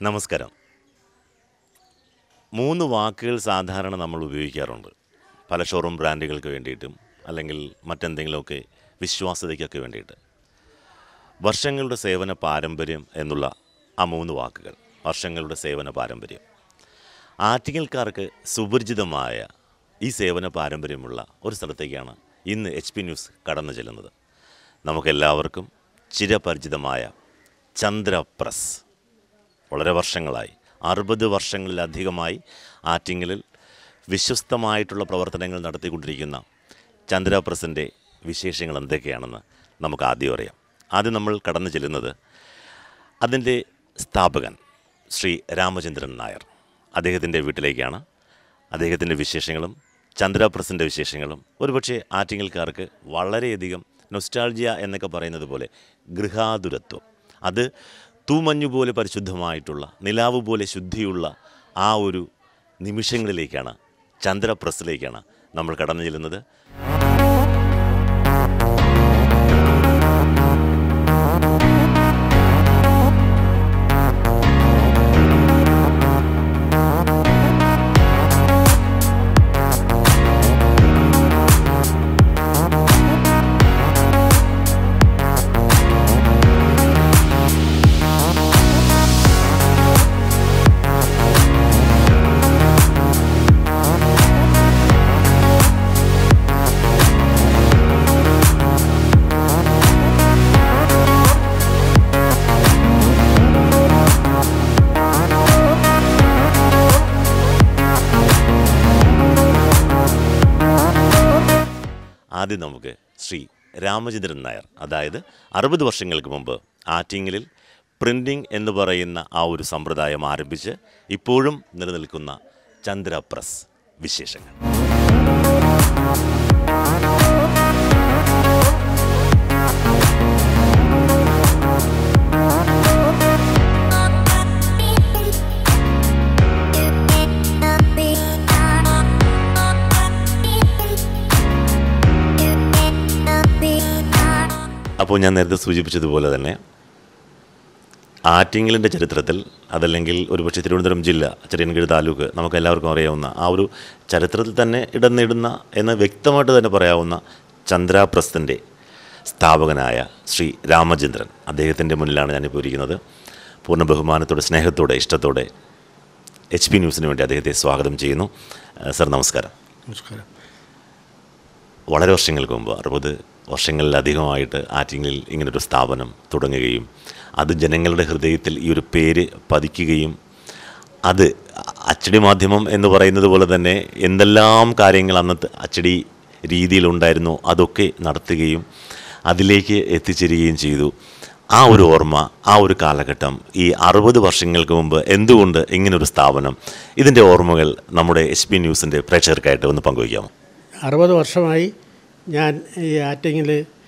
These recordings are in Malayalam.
നമസ്കാരം മൂന്ന് വാക്കുകൾ സാധാരണ നമ്മൾ ഉപയോഗിക്കാറുണ്ട് പല ഷോറൂം ബ്രാൻഡുകൾക്ക് വേണ്ടിയിട്ടും അല്ലെങ്കിൽ മറ്റെന്തെങ്കിലുമൊക്കെ വിശ്വാസ്യതയ്ക്കൊക്കെ വേണ്ടിയിട്ട് വർഷങ്ങളുടെ സേവന പാരമ്പര്യം എന്നുള്ള ആ മൂന്ന് വാക്കുകൾ വർഷങ്ങളുടെ സേവന പാരമ്പര്യം ആറ്റിങ്ങൽക്കാർക്ക് സുപരിചിതമായ ഈ സേവന പാരമ്പര്യമുള്ള ഒരു സ്ഥലത്തേക്കാണ് ഇന്ന് എച്ച് പി ന്യൂസ് കടന്നു ചെല്ലുന്നത് നമുക്കെല്ലാവർക്കും ചിരപരിചിതമായ ചന്ദ്ര പ്രസ് വളരെ വർഷങ്ങളായി അറുപത് വർഷങ്ങളിലധികമായി ആറ്റിങ്ങലിൽ വിശ്വസ്തമായിട്ടുള്ള പ്രവർത്തനങ്ങൾ നടത്തിക്കൊണ്ടിരിക്കുന്ന ചന്ദ്ര പ്രസിൻ്റെ വിശേഷങ്ങൾ എന്തൊക്കെയാണെന്ന് നമുക്ക് ആദ്യം അറിയാം ആദ്യം നമ്മൾ കടന്നു ചെല്ലുന്നത് അതിൻ്റെ സ്ഥാപകൻ ശ്രീ രാമചന്ദ്രൻ നായർ അദ്ദേഹത്തിൻ്റെ വീട്ടിലേക്കാണ് അദ്ദേഹത്തിൻ്റെ വിശേഷങ്ങളും ചന്ദ്ര പ്രസിൻ്റെ വിശേഷങ്ങളും ഒരുപക്ഷെ ആറ്റിങ്ങൽക്കാർക്ക് വളരെയധികം നൊസ്റ്റാൾജിയ എന്നൊക്കെ പറയുന്നത് പോലെ ഗൃഹാതുരത്വം അത് തൂമഞ്ഞു പോലെ പരിശുദ്ധമായിട്ടുള്ള നിലാവ് പോലെ ശുദ്ധിയുള്ള ആ ഒരു നിമിഷങ്ങളിലേക്കാണ് ചന്ദ്ര പ്രസ്സിലേക്കാണ് നമ്മൾ കടന്നു ചെല്ലുന്നത് ആദ്യം നമുക്ക് ശ്രീ രാമചന്ദ്രൻ നായർ അതായത് അറുപത് വർഷങ്ങൾക്ക് മുമ്പ് ആറ്റിങ്ങലിൽ പ്രിൻറ്റിംഗ് എന്ന് പറയുന്ന ആ ഒരു സമ്പ്രദായം ആരംഭിച്ച് ഇപ്പോഴും നിലനിൽക്കുന്ന ചന്ദ്ര പ്രസ് വിശേഷങ്ങൾ അപ്പോൾ ഞാൻ നേരത്തെ സൂചിപ്പിച്ചതുപോലെ തന്നെ ആറ്റിങ്ങലിൻ്റെ ചരിത്രത്തിൽ അതല്ലെങ്കിൽ ഒരുപക്ഷെ തിരുവനന്തപുരം ജില്ല ചെറിയൻകീഴ് താലൂക്ക് നമുക്ക് എല്ലാവർക്കും അറിയാവുന്ന ആ ഒരു ചരിത്രത്തിൽ തന്നെ ഇടം നേടുന്ന എന്ന് വ്യക്തമായിട്ട് തന്നെ പറയാവുന്ന ചന്ദ്രാപ്രസ്ഥൻ്റെ സ്ഥാപകനായ ശ്രീ രാമചന്ദ്രൻ അദ്ദേഹത്തിൻ്റെ മുന്നിലാണ് ഞാനിപ്പോൾ ഇരിക്കുന്നത് പൂർണ്ണ ബഹുമാനത്തോടെ സ്നേഹത്തോടെ ഇഷ്ടത്തോടെ എച്ച് പി ന്യൂസിന് വേണ്ടി അദ്ദേഹത്തെ സ്വാഗതം ചെയ്യുന്നു ഏഹ് സർ നമസ്കാരം നമസ്കാരം വളരെ വർഷങ്ങൾക്ക് മുമ്പ് അറുപത് വർഷങ്ങളിലധികമായിട്ട് ആറ്റിങ്ങിൽ ഇങ്ങനൊരു സ്ഥാപനം തുടങ്ങുകയും അത് ജനങ്ങളുടെ ഹൃദയത്തിൽ ഈ ഒരു പേര് പതിക്കുകയും അത് അച്ചടി മാധ്യമം എന്ന് പറയുന്നത് പോലെ തന്നെ എന്തെല്ലാം കാര്യങ്ങൾ അന്നത്തെ അച്ചടി രീതിയിലുണ്ടായിരുന്നോ അതൊക്കെ നടത്തുകയും അതിലേക്ക് എത്തിച്ചേരുകയും ചെയ്തു ആ ഒരു ഓർമ്മ ആ ഒരു കാലഘട്ടം ഈ അറുപത് വർഷങ്ങൾക്ക് മുമ്പ് എന്തുകൊണ്ട് ഇങ്ങനൊരു സ്ഥാപനം ഇതിൻ്റെ ഓർമ്മകൾ നമ്മുടെ എച്ച് പി ന്യൂസിൻ്റെ പ്രേക്ഷകർക്കായിട്ട് ഒന്ന് പങ്കുവയ്ക്കാമോ അറുപത് വർഷമായി ഞാൻ ഈ ആറ്റിങ്ങിൽ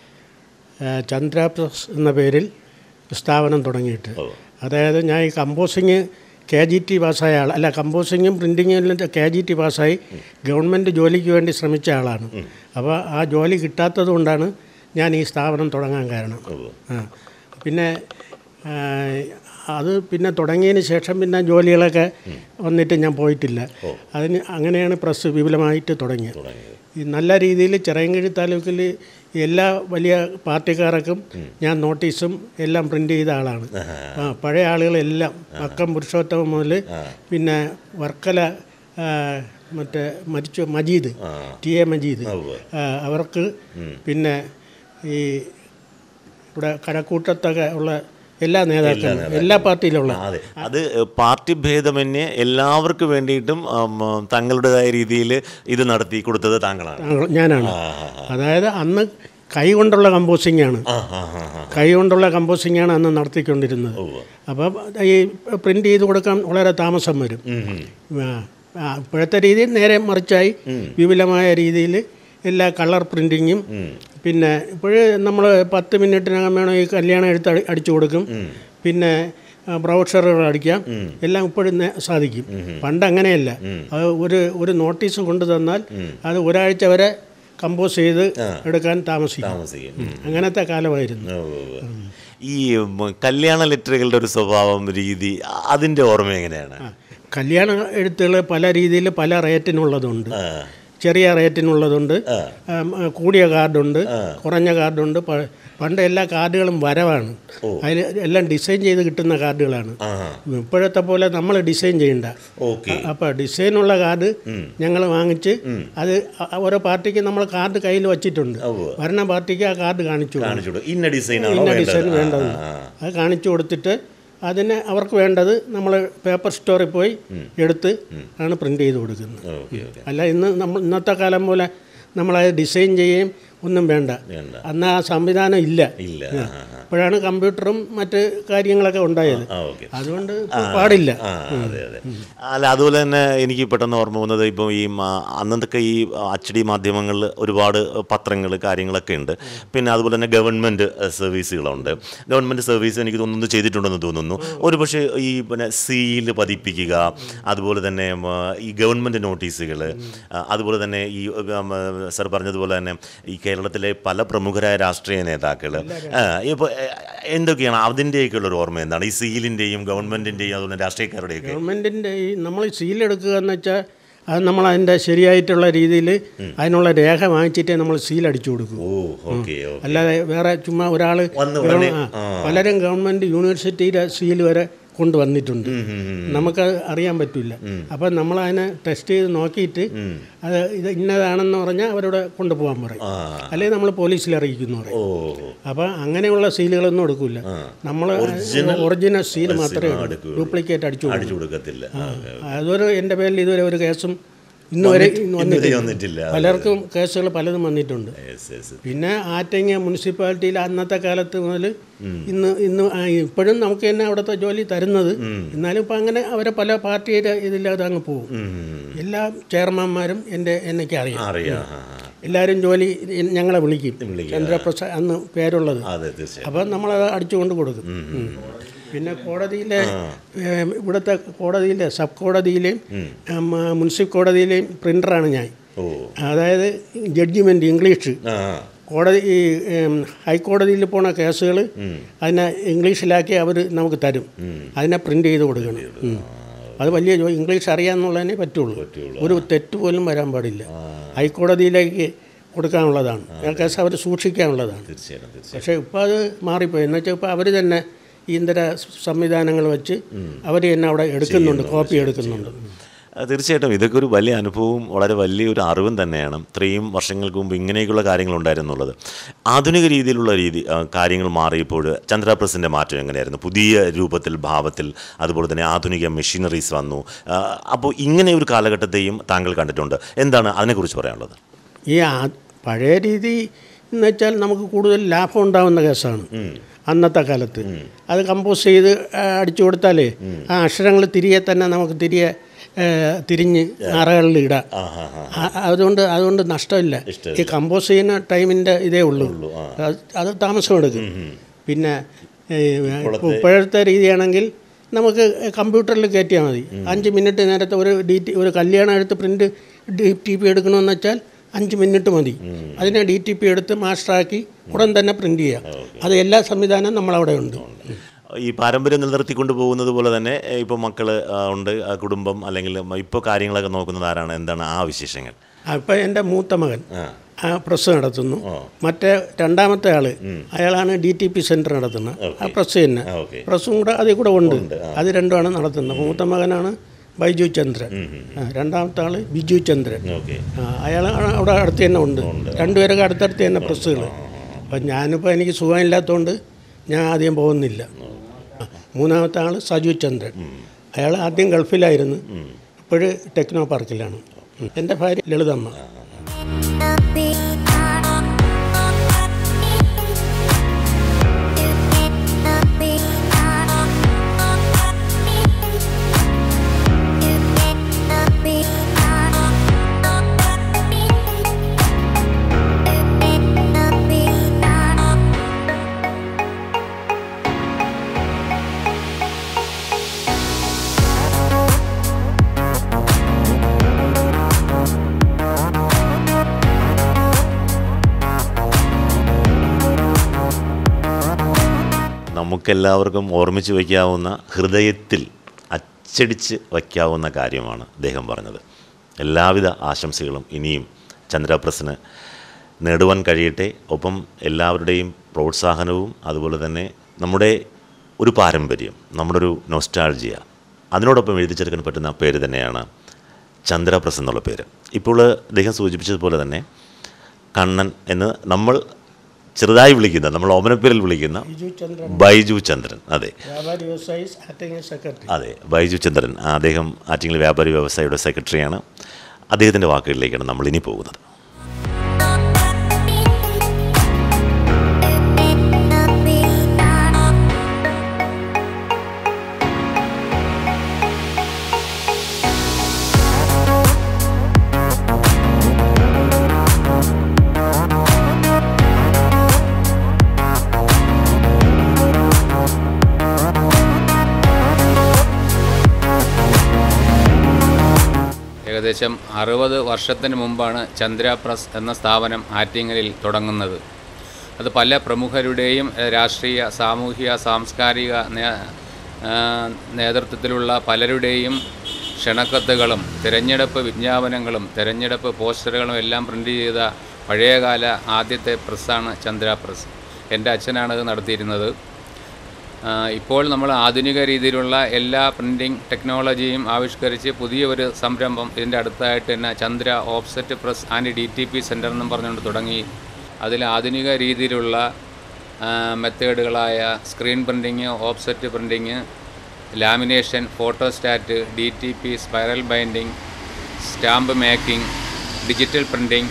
ചന്ദ്രാപ്രസ് എന്ന പേരിൽ സ്ഥാപനം തുടങ്ങിയിട്ട് ഓ. അതായത് ഞാൻ ഈ കമ്പോസിങ് കെ ജി ടി പാസ്സായ ആൾ അല്ല കമ്പോസിങ്ങും പ്രിൻറ്റിങ്ങും കെ ജി ടി പാസ്സായി ഗവൺമെൻറ് ജോലിക്ക് വേണ്ടി ശ്രമിച്ച ആളാണ് അപ്പോൾ ആ ജോലി കിട്ടാത്തത് കൊണ്ടാണ് ഞാൻ ഈ സ്ഥാപനം തുടങ്ങാൻ കാരണം ആ പിന്നെ ആ, അത് പിന്നെ തുടങ്ങിയതിന് ശേഷം പിന്നെ ജോലികളൊക്കെ വന്നിട്ട് ഞാൻ പോയിട്ടില്ല അതിന് അങ്ങനെയാണ് പ്രസ് വിപുലമായിട്ട് തുടങ്ങിയത് ഈ നല്ല രീതിയിൽ ചിറയൻകീഴ് താലൂക്കിൽ എല്ലാ വലിയ പാർട്ടിക്കാർക്കും ഞാൻ നോട്ടീസും എല്ലാം പ്രിൻ്റ് ചെയ്ത ആളാണ് ആ പഴയ ആളുകളെല്ലാം അക്കം പുരുഷോത്തമം മുതൽ പിന്നെ വർക്കല ആ, മറ്റേ മരിച്ചു മജീദ് ടി എ മജീദ് ആ, അവർക്ക് പിന്നെ ഈ ഇവിടെ കരക്കൂട്ടത്തൊക്കെ ഉള്ള എല്ലാ നേതാക്കളും എല്ലാ പാർട്ടിയിലുള്ള അതെ അത് പാർട്ടി ഭേദമന്യേ എല്ലാവർക്കും വേണ്ടിയിട്ടും ഉം, തങ്ങളുടേതായ രീതിയിൽ ഇത് നടത്തി കൊടുത്തത് താങ്കളാണ് താങ്കൾ- ഞാനാണ് അതായത് അന്ന് കൈ കൊണ്ടുള്ള കമ്പോസിംഗ് ആണ് ആ, ആ, ആ, ആ. കൈ കൊണ്ടുള്ള കമ്പോസിംഗ് ആണ് അന്ന് നടത്തിക്കൊണ്ടിരുന്നത് അപ്പം ഈ പ്രിൻ്റ് ചെയ്ത് കൊടുക്കാൻ വളരെ താമസം വരും ഉം, ഉം. ആ, ആ, ഇപ്പോഴത്തെ രീതിയിൽ നേരെ മറിച്ചായി വിപുലമായ രീതിയിൽ എല്ലാ കളർ പ്രിൻറ്റിങ്ങും പിന്നെ ഇപ്പോഴ് നമ്മൾ പത്ത് മിനിറ്റിനകം വേണം ഈ കല്യാണം എടുത്ത് അടി- അടിച്ചു കൊടുക്കും പിന്നെ ബ്രൗഷറുകൾ അടിക്കാം എല്ലാം ഇപ്പോഴും നേ- സാധിക്കും പണ്ട് അങ്ങനെയല്ല അത് ഒരു ഒരു നോട്ടീസ് കൊണ്ടു തന്നാൽ അത് ഒരാഴ്ച വരെ കമ്പോസ് ചെയ്ത് എടുക്കാൻ താമസിക്കും താമസിക്കും ഉം. അങ്ങനത്തെ കാലമായിരുന്നു ഓ, ഓ, ഓ. ഈ ഉം, കല്യാണ ലെറ്ററുകളുടെ ഒരു സ്വഭാവം രീതി അതിൻ്റെ ഓർമ്മ എങ്ങനെയാണ് കല്യാണ എഴുത്തുകൾ പല രീതിയിൽ പല റേറ്റിനുള്ളതുണ്ട് ആ, ചെറിയ റേറ്റിനുള്ളതുണ്ട് ആം, കൂടിയ കാർഡുണ്ട് കുറഞ്ഞ കാർഡുണ്ട് പ- പണ്ട് എല്ലാ കാർഡുകളും വരവാണ് അതിൽ എല്ലാം ഡിസൈൻ ചെയ്ത് കിട്ടുന്ന കാർഡുകളാണ് ആ ഇപ്പോഴത്തെ പോലെ നമ്മൾ ഡിസൈൻ ചെയ്യണ്ട ഓക്കെ അപ്പോൾ ഡിസൈനുള്ള കാർഡ് ഞങ്ങൾ വാങ്ങിച്ച് അത് അ- ഓരോ പാർട്ടിക്ക് നമ്മൾ കാർഡ് കയ്യിൽ വച്ചിട്ടുണ്ട് ഉവ്വ്. ഭരണ പാർട്ടിക്ക് ആ കാർഡ് കാണിച്ചു കൊടുക്കും. കാണിച്ചു കൊടുക്കും. ഇന്ന ഡിസൈനാണോ ഇന്ന വേണ്ടത് ഡിസൈൻ ആ, വേണ്ടത് ആ, ആ. അത് കാണിച്ചു കൊടുത്തിട്ട് അതിന് അവർക്ക് വേണ്ടത് നമ്മൾ പേപ്പർ സ്റ്റോറിൽ പോയി എടുത്ത് ആണ് പ്രിൻ്റ് ചെയ്ത് കൊടുക്കുന്നത് ഓക്കെ ഓക്കെ അല്ല ഇന്ന് നമ്മൾ ഇന്നത്തെ കാലം പോലെ നമ്മളത് ഡിസൈൻ ചെയ്യുകയും ഒന്നും വേണ്ട വേണ്ട അന്ന് ആ സംവിധാനം ഇല്ല ഇല്ല ആ, ആ, ഇപ്പോഴാണ് കമ്പ്യൂട്ടറും മറ്റ് കാര്യങ്ങളൊക്കെ ഉണ്ടായത് ആ ഓക്കെ അതുകൊണ്ട് ഇപ്പൊ പാടില്ല ആ അതെ അതെ അല്ല അതുപോലെ തന്നെ എനിക്ക് പെട്ടെന്ന് ഓർമ്മ വന്നത് ഇപ്പോൾ ഈ മ- അന്നത്തെ ഈ അച്ചടി മാധ്യമങ്ങളിൽ ഒരുപാട് പത്രങ്ങൾ കാര്യങ്ങളൊക്കെ ഉണ്ട് പിന്നെ അതുപോലെ തന്നെ ഗവൺമെൻറ് സർവീസുകളുണ്ട് ഗവൺമെൻറ് സർവീസ് എനിക്ക് തോന്നുന്നു ചെയ്തിട്ടുണ്ടെന്ന് തോന്നുന്നു ഒരു പക്ഷേ ഈ പിന്നെ സീൽ പതിപ്പിക്കുക അതുപോലെ തന്നെ ഉം, ഈ ഗവൺമെൻറ് നോട്ടീസുകൾ അതുപോലെ തന്നെ ഈ ഉം, സർ പറഞ്ഞതുപോലെ തന്നെ ഈ കേരളത്തിലെ പല പ്രമുഖരായ രാഷ്ട്രീയ നേതാക്കൾ ഇപ്പോൾ എന്തൊക്കെയാണ് അതിൻ്റെയൊക്കെയുള്ള ഒരു ഓർമ്മ എന്താണ് ഈ സീലിൻ്റെയും ഗവൺമെൻറ്റിൻ്റെയും അതുപോലെ രാഷ്ട്രീയക്കാരുടെയൊക്കെ ഗവൺമെൻറ്റിൻ്റെ ഈ നമ്മൾ സീലെടുക്കുക എന്ന് വെച്ചാൽ അത് നമ്മൾ അതിൻ്റെ ശരിയായിട്ടുള്ള രീതിയിൽ അതിനുള്ള രേഖ വാങ്ങിച്ചിട്ടേ നമ്മൾ സീൽ അടിച്ചു കൊടുക്കും ഓ ഓക്കെ ഓക്കെ അല്ലാതെ വേറെ ചുമ്മാ ഒരാൾ വന്ന് ഉടനെ ആ പലരും ഗവൺമെൻറ് യൂണിവേഴ്സിറ്റിയുടെ സീൽ വരെ കൊണ്ടുവന്നിട്ടുണ്ട് ഉം, ഉം, ഉം. നമുക്കത് അറിയാൻ പറ്റില്ല അപ്പം നമ്മൾ അതിനെ ടെസ്റ്റ് ചെയ്ത് നോക്കിയിട്ട് അത് ഇത് ഇന്നതാണെന്ന് പറഞ്ഞാൽ അവരോട് കൊണ്ടുപോകാൻ പറയും ആ അല്ലെങ്കിൽ നമ്മൾ പോലീസിൽ അറിയിക്കുന്നു പറയും ഓ അപ്പം അങ്ങനെയുള്ള സീലുകളൊന്നും എടുക്കില്ല നമ്മൾ ഒറിജിനൽ സീൽ മാത്രമേ എടുക്കൂ. ഡ്യൂപ്ലിക്കേറ്റ് അടിച്ചു കൊടുക്കൂ. അടിച്ചു കൊടുക്കത്തില്ല ആ, ഓക്കെ, ഓക്കെ. അതൊരു എൻ്റെ പേരിൽ ഇതുവരെ ഒരു കേസും ഇന്ന് വരെ ഇന്ന് ഇന്നുവരെ വന്നിട്ടില്ല വന്നിട്ടില്ല പലർക്കും കേസുകൾ പലതും വന്നിട്ടുണ്ട് Yes, yes. പിന്നെ ആറ്റങ്ങ മുനിസിപ്പാലിറ്റിയിൽ അന്നത്തെ കാലത്ത് മുതൽ ഇന്ന് ഇന്ന് ആ ഇപ്പോഴും നമുക്ക് തന്നെ അവിടുത്തെ ജോലി തരുന്നത് എന്നാലും ഇപ്പം അങ്ങനെ അവരെ പല പാർട്ടിയുടെ ഇതില്ലാതെ അങ്ങ് പോകും ഉം. എല്ലാ ചെയർമാന്മാരും എൻ്റെ എന്നൊക്കെ അറിയാം അറിയാം ആ, ആ. എല്ലാവരും ജോലി ഞങ്ങളെ വിളിക്കും വിളിക്കും. ചന്ദ്രപ്രസാദ് അന്ന് പേരുള്ളത് അതെ തീർച്ചയായും അപ്പം നമ്മളത് അടിച്ചുകൊണ്ട് കൊടുക്കും ഉം. പിന്നെ കോടതിയിലെ ഏം, ഇവിടുത്തെ കോടതിയിലെ സബ് കോടതിയിലെയും ഉം, ആ, മുനിസിപ്പൽ കോടതിയിലെയും പ്രിൻ്ററാണ് ഞാൻ ഓ അതായത് ജഡ്ജിമെൻറ്റ് ഇംഗ്ലീഷ് ആ കോടതി ഈ ഉം, ഹൈക്കോടതിയിൽ പോണ കേസുകൾ അതിനെ ഇംഗ്ലീഷിലാക്കി അവർ നമുക്ക് തരും അതിനെ പ്രിൻ്റ് ചെയ്ത് കൊടുക്കണം ഉം. അത് വലിയ ജോ- ഇംഗ്ലീഷ് അറിയാമെന്നുള്ളതിനെ പറ്റുള്ളൂ ഒരു തെറ്റ് പോലും വരാൻ പാടില്ല ഹൈക്കോടതിയിലേക്ക് കൊടുക്കാനുള്ളതാണ് ആ കേസ് അവർ സൂക്ഷിക്കാനുള്ളതാണ് തീർച്ചയായിട്ടും തീർച്ചയായും പക്ഷേ ഇപ്പോൾ അത് മാറിപ്പോയി എന്ന് വെച്ചാൽ ഇപ്പോൾ അവർ തന്നെ ഈ ഇതര സംവിധാനങ്ങൾ വെച്ച് അവർ തന്നെ അവിടെ എടുക്കുന്നുണ്ട് കോപ്പി എടുക്കുന്നുണ്ട് ആ, തീർച്ചയായിട്ടും ഇതൊക്കെ ഒരു വലിയ അനുഭവവും വളരെ വലിയൊരു അറിവും തന്നെയാണ് ഇത്രയും വർഷങ്ങൾക്ക് മുമ്പ് ഇങ്ങനെയൊക്കെയുള്ള കാര്യങ്ങളുണ്ടായിരുന്നുള്ളത് ആധുനിക രീതിയിലുള്ള രീതി ആ, കാര്യങ്ങൾ മാറിയപ്പോൾ ചന്ദ്രപ്രസിൻ്റെ മാറ്റം എങ്ങനെയായിരുന്നു പുതിയ രൂപത്തിൽ ഭാവത്തിൽ അതുപോലെ തന്നെ ആധുനിക മെഷീനറീസ് വന്നു ആ, അപ്പോൾ ഇങ്ങനെ ഒരു കാലഘട്ടത്തെയും താങ്കൾ കണ്ടിട്ടുണ്ട് എന്താണ് അതിനെക്കുറിച്ച് പറയാനുള്ളത് ഈ ആ- പഴയ രീതി എന്ന് വെച്ചാൽ നമുക്ക് കൂടുതൽ ലാഭം ഉണ്ടാവുന്ന കേസാണ് അന്നത്തെ കാലത്ത് അത് കമ്പോസ് ചെയ്ത് ആ, അടിച്ചു കൊടുത്താലേ ആ അക്ഷരങ്ങൾ തിരികെ തന്നെ നമുക്ക് തിരികെ ഏ, തിരിഞ്ഞ് അറകളിൽ ഇടാം ആ ഹാ ഹാ ആ- അതുകൊണ്ട് അതുകൊണ്ട് നഷ്ടമില്ല ഈ കമ്പോസ് ചെയ്യുന്ന ടൈമിൻ്റെ ഇതേ ഉള്ളൂ അത് അത് താമസം എടുക്കും പിന്നെ ഏ, ഇപ്പോൾ ഇപ്പോഴത്തെ രീതിയാണെങ്കിൽ നമുക്ക് കമ്പ്യൂട്ടറിൽ കയറ്റിയാൽ മതി അഞ്ച് മിനിറ്റ് നേരത്തെ ഒരു ഡി ടി ഒരു കല്യാണം എടുത്ത് പ്രിൻ്റ് ഡി ടി പി എടുക്കണമെന്ന് വെച്ചാൽ അഞ്ച് മിനിറ്റ് മതി അതിനെ ഡി ടി പി എടുത്ത് മാസ്റ്ററാക്കി ഉടൻ തന്നെ പ്രിൻ്റ് ചെയ്യാം അത് എല്ലാ സംവിധാനവും നമ്മളവിടെ ഉണ്ട് ഈ പാരമ്പര്യം നിലനിർത്തിക്കൊണ്ട് പോകുന്നത് പോലെ തന്നെ ഇപ്പോൾ മക്കൾ ഉണ്ട് ആ, കുടുംബം അല്ലെങ്കിൽ ഇപ്പോൾ കാര്യങ്ങളൊക്കെ നോക്കുന്നത് ആരാണ് എന്താണ് ആ വിശേഷങ്ങൾ അപ്പം എൻ്റെ മൂത്ത മകൻ ആ ആ പ്രസ് നടത്തുന്നു മറ്റേ രണ്ടാമത്തെ ആള് അയാളാണ് ഡി ടി പി സെൻറ്റർ നടത്തുന്നത് ആ പ്രസ് തന്നെ ആ, ഓക്കെ പ്രസ്സും കൂടെ അതിൽ കൂടെ ഉണ്ട് അത് രണ്ടുമാണ് നടത്തുന്നത് മൂത്ത മകനാണ് ബൈജു ചന്ദ്രൻ ആ, രണ്ടാമത്തെ ആള് ബിജു ചന്ദ്രൻ ഓക്കെ ആ, അയാൾ അവിടെ അടുത്ത് തന്നെ ഉണ്ട് രണ്ടുപേരൊക്കെ അടുത്തടുത്ത് തന്നെ പ്രസ്സുകൾ അപ്പം ഞാനിപ്പോൾ എനിക്ക് സുഖമില്ലാത്തതുകൊണ്ട് ഞാൻ ആദ്യം പോകുന്നില്ല ആ, മൂന്നാമത്തെ ആൾ സജു ചന്ദ്രൻ അയാൾ ആദ്യം ഗൾഫിലായിരുന്നു ഇപ്പോഴ് ടെക്നോ പാർക്കിലാണ് ഉം. എൻ്റെ ഭാര്യ ലളിതമ്മ Thank നമുക്കെല്ലാവർക്കും ഓർമ്മിച്ച് വയ്ക്കാവുന്ന ഹൃദയത്തിൽ അച്ചടിച്ച് വയ്ക്കാവുന്ന കാര്യമാണ് അദ്ദേഹം പറഞ്ഞത് എല്ലാവിധ ആശംസകളും ഇനിയും ചന്ദ്രപ്രസിന് നേടുവാൻ കഴിയട്ടെ ഒപ്പം എല്ലാവരുടെയും പ്രോത്സാഹനവും അതുപോലെ തന്നെ നമ്മുടെ ഒരു പാരമ്പര്യം നമ്മുടെ ഒരു നൊസ്റ്റാൾജിയ അതിനോടൊപ്പം എഴുതിച്ചെടുക്കാൻ പറ്റുന്ന പേര് തന്നെയാണ് ചന്ദ്രപ്രസ് എന്നുള്ള പേര് ഇപ്പോൾ അദ്ദേഹം സൂചിപ്പിച്ചതുപോലെ തന്നെ കണ്ണൻ എന്ന് നമ്മൾ ചെറുതായി വിളിക്കുന്ന നമ്മൾ ഓമനപ്പേരിൽ വിളിക്കുന്ന ബിജു ചന്ദ്രൻ ബൈജു ചന്ദ്രൻ അതെ വ്യാപാരി വ്യവസായി ആക്ടിംഗ് സെക്രട്ടറി അതെ ബൈജു ചന്ദ്രൻ അദ്ദേഹം ആറ്റിങ്ങൽ വ്യാപാരി വ്യവസായിയുടെ സെക്രട്ടറിയാണ് അദ്ദേഹത്തിൻ്റെ വാക്കുകളിലേക്കാണ് നമ്മൾ ഇനി പോകുന്നത് ഏകദേശം അറുപത് വർഷത്തിന് മുമ്പാണ് ചന്ദ്ര പ്രസ് എന്ന സ്ഥാപനം ആറ്റിങ്ങലിൽ തുടങ്ങുന്നത് അത് പല പ്രമുഖരുടെയും ഏഹ്, രാഷ്ട്രീയ സാമൂഹിക സാംസ്കാരിക നേ- ആ, നേതൃത്വത്തിലുള്ള പലരുടെയും ക്ഷണക്കത്തുകളും തിരഞ്ഞെടുപ്പ് വിജ്ഞാപനങ്ങളും തിരഞ്ഞെടുപ്പ് പോസ്റ്ററുകളും എല്ലാം പ്രിൻ്റ് ചെയ്ത പഴയകാല ആദ്യത്തെ പ്രസ്സാണ് ചന്ദ്ര പ്രസ് എൻ്റെ അച്ഛനാണത് നടത്തിയിരുന്നത് ആ, ഇപ്പോൾ നമ്മൾ ആധുനിക രീതിയിലുള്ള എല്ലാ പ്രിൻറ്റിംഗ് ടെക്നോളജിയും ആവിഷ്കരിച്ച് പുതിയ ഒരു സംരംഭം ഇതിൻ്റെ അടുത്തായിട്ട് തന്നെ Chandra offset press and D T P centre എന്നും പറഞ്ഞുകൊണ്ട് തുടങ്ങി അതിൽ ആധുനിക രീതിയിലുള്ള ആ, മെത്തേഡുകളായ screen printing offset printing lamination photostat D T P spiral binding stamp making digital printing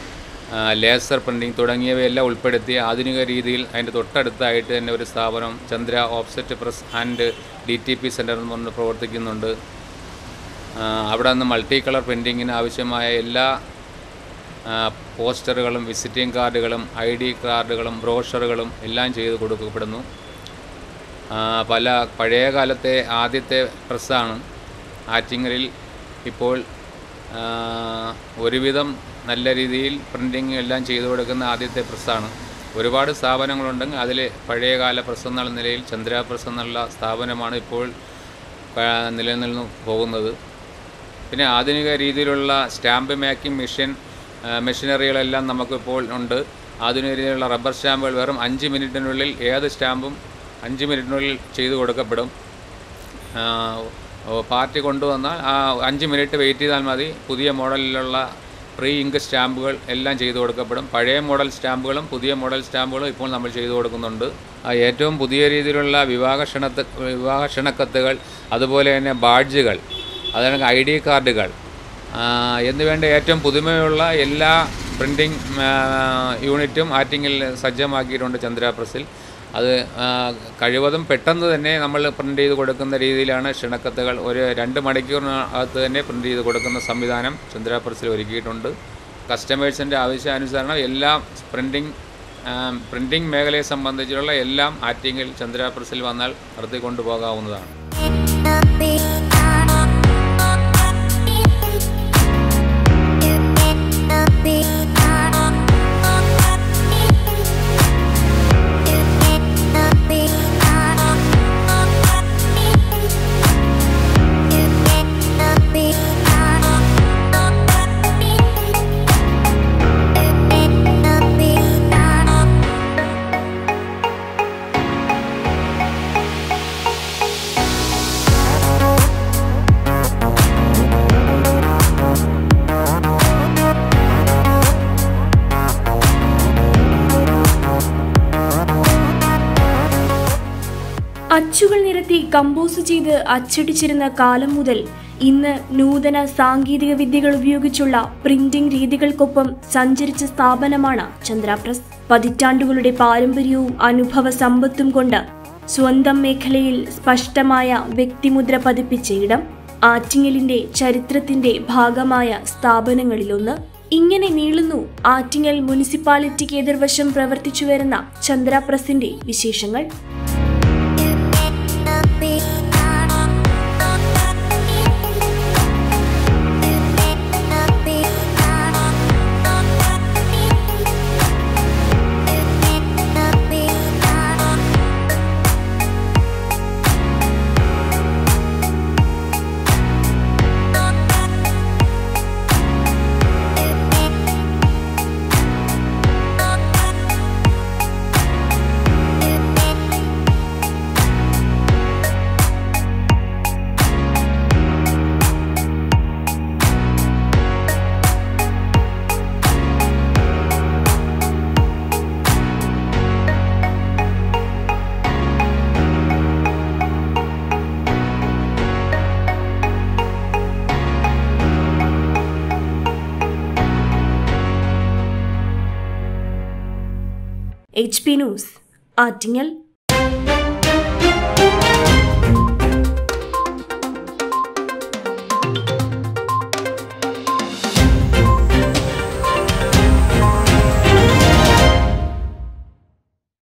laser printing തുടങ്ങിയവയെല്ലാം ഉൾപ്പെടുത്തി ആധുനിക രീതിയിൽ അതിൻ്റെ തൊട്ടടുത്തായിട്ട് തന്നെ ഒരു സ്ഥാപനം Chandra offset press and D T P centre എന്ന് പറഞ്ഞ് പ്രവർത്തിക്കുന്നുണ്ട് ആ, അവിടെ നിന്ന് മൾട്ടി കളർ പ്രിൻറ്റിങ്ങിന് ആവശ്യമായ എല്ലാ ആ, പോസ്റ്ററുകളും വിസിറ്റിംഗ് കാർഡുകളും ഐ ഡി കാർഡുകളും ബ്രോഷറുകളും എല്ലാം ചെയ്ത് കൊടുക്കപ്പെടുന്നു ആ, പല പഴയ കാലത്തെ ആദ്യത്തെ പ്രസ്സാണ് ആറ്റിങ്ങലിൽ ഇപ്പോൾ ആ, ഒരുവിധം നല്ല രീതിയിൽ പ്രിൻറ്റിങ് എല്ലാം ചെയ്തു കൊടുക്കുന്ന ആദ്യത്തെ പ്രസ്സാണ് ഒരുപാട് സ്ഥാപനങ്ങളുണ്ടെങ്കിൽ അതിൽ പഴയകാല പ്രസ് എന്നുള്ള നിലയിൽ ചന്ദ്ര പ്രസ് എന്നുള്ള സ്ഥാപനമാണ് ഇപ്പോൾ ആ, നിലനിന്നു പോകുന്നത് പിന്നെ ആധുനിക രീതിയിലുള്ള സ്റ്റാമ്പ് മേക്കിംഗ് മെഷീൻ ആ, മെഷീനറികളെല്ലാം നമുക്കിപ്പോൾ ഉണ്ട് ആധുനിക രീതിയിലുള്ള റബ്ബർ സ്റ്റാമ്പുകൾ വെറും അഞ്ച് മിനിറ്റിനുള്ളിൽ ഏത് സ്റ്റാമ്പും അഞ്ച് മിനിറ്റിനുള്ളിൽ ചെയ്തു കൊടുക്കപ്പെടും ആ, ഓ, പാർട്ടി കൊണ്ടുവന്നാൽ ആ അഞ്ച് മിനിറ്റ് വെയിറ്റ് ചെയ്താൽ മതി പുതിയ മോഡലിലുള്ള പ്രീ ഇങ്ക് സ്റ്റാമ്പുകൾ എല്ലാം ചെയ്തു കൊടുക്കപ്പെടും പഴയ മോഡൽ സ്റ്റാമ്പുകളും പുതിയ മോഡൽ സ്റ്റാമ്പുകളും ഇപ്പോൾ നമ്മൾ ചെയ്തു കൊടുക്കുന്നുണ്ട് ആ, ഏറ്റവും പുതിയ രീതിയിലുള്ള വിവാഹ ക്ഷണത്ത് വിവാഹ ക്ഷണക്കത്തുകൾ അതുപോലെ തന്നെ ബാഡ്ജുകൾ അതാണ് ഐ ഡി കാർഡുകൾ ആ, എന്നുവേണ്ട ഏറ്റവും പുതുമയുള്ള എല്ലാ പ്രിൻറ്റിംഗ് യൂണിറ്റും ആറ്റിങ്ങിൽ സജ്ജമാക്കിയിട്ടുണ്ട് ചന്ദ്ര പ്രസിൽ അത് ആ, കഴിവതും പെട്ടെന്ന് തന്നെ നമ്മൾ പ്രിൻ്റ് ചെയ്ത് കൊടുക്കുന്ന രീതിയിലാണ് ക്ഷണക്കത്തുകൾ ഒരു രണ്ട് മണിക്കൂറിനകത്ത് തന്നെ പ്രിൻ്റ് ചെയ്ത് കൊടുക്കുന്ന സംവിധാനം ചന്ദ്ര പ്രസിൽ ഒരുക്കിയിട്ടുണ്ട് കസ്റ്റമേഴ്സിൻ്റെ ആവശ്യാനുസരണം എല്ലാം പ്രിൻറ്റിംഗ് പ്രിൻറ്റിംഗ് മേഖലയെ സംബന്ധിച്ചുള്ള എല്ലാം ആറ്റിങ്ങിൽ ചന്ദ്ര പ്രസിൽ വന്നാൽ നടത്തി കൊണ്ടുപോകാവുന്നതാണ് അച്ചുകൾ നിരത്തി കമ്പോസ് ചെയ്ത് അച്ചടിച്ചിരുന്ന കാലം മുതൽ ഇന്ന് നൂതന സാങ്കേതിക വിദ്യകൾ ഉപയോഗിച്ചുള്ള പ്രിന്റിംഗ് രീതികൾക്കൊപ്പം സഞ്ചരിച്ച സ്ഥാപനമാണ് ചന്ദ്രാപ്രസ് പതിറ്റാണ്ടുകളുടെ പാരമ്പര്യവും അനുഭവ സമ്പത്തും കൊണ്ട് സ്വന്തം മേഖലയിൽ സ്പഷ്ടമായ വ്യക്തിമുദ്ര പതിപ്പിച്ച ഇടം ആറ്റിങ്ങലിന്റെ ചരിത്രത്തിന്റെ ഭാഗമായ സ്ഥാപനങ്ങളിലൊന്ന് ഇങ്ങനെ നീളുന്നു ആറ്റിങ്ങൽ മുനിസിപ്പാലിറ്റിക്ക് എതിർവശം പ്രവർത്തിച്ചു വരുന്ന ചന്ദ്രാപ്രസിന്റെ വിശേഷങ്ങൾ എച്ച് പി ന്യൂസ് ആറ്റിങ്ങൽ